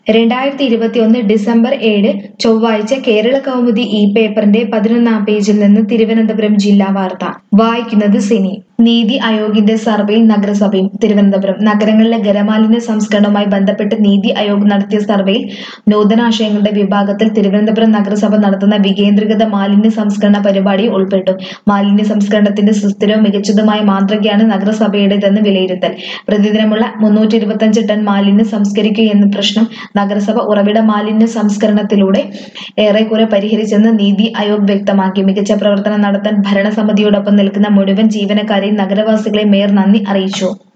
രണ്ടായിരത്തി ഇരുപത്തിയൊന്ന് ഡിസംബർ ഏഴ് ചൊവ്വാഴ്ച കേരള കൗമുദി ഇ പേപ്പറിന്റെ പതിനൊന്നാം പേജിൽ നിന്ന് തിരുവനന്തപുരം ജില്ലാ വാർത്ത വായിക്കുന്നത് സിനി നീതി ആയോഗിന്റെ സർവേയും നഗരസഭയും തിരുവനന്തപുരം നഗരങ്ങളിലെ ഖരമാലിന്യ സംസ്കരണവുമായി ബന്ധപ്പെട്ട് നീതി ആയോഗ് നടത്തിയ സർവേയിൽ നൂതനാശയങ്ങളുടെ വിഭാഗത്തിൽ തിരുവനന്തപുരം നഗരസഭ നടത്തുന്ന വികേന്ദ്രീകൃത മാലിന്യ സംസ്കരണ പരിപാടി ഉൾപ്പെട്ടു മാലിന്യ സംസ്കരണത്തിന്റെ സുസ്ഥിരവും മികച്ചതുമായ മാതൃകയാണ് നഗരസഭയുടേതെന്ന് വിലയിരുത്തൽ പ്രതിദിനമുള്ള മുന്നൂറ്റി ഇരുപത്തഞ്ച് ടൺ മാലിന്യം സംസ്കരിക്കുകയെന്ന പ്രശ്നം നഗരസഭ ഉറവിട മാലിന്യ സംസ്കരണത്തിലൂടെ ഏറെക്കുറെ പരിഹരിച്ചെന്ന് നീതി ആയോഗ് വ്യക്തമാക്കി മികച്ച പ്രവർത്തനം നടത്താൻ ഭരണസമിതിയോടൊപ്പം നിൽക്കുന്ന മുഴുവൻ ജീവനക്കാരെയും നഗരവാസികളെ മേയർ നന്ദി അറിയിച്ചു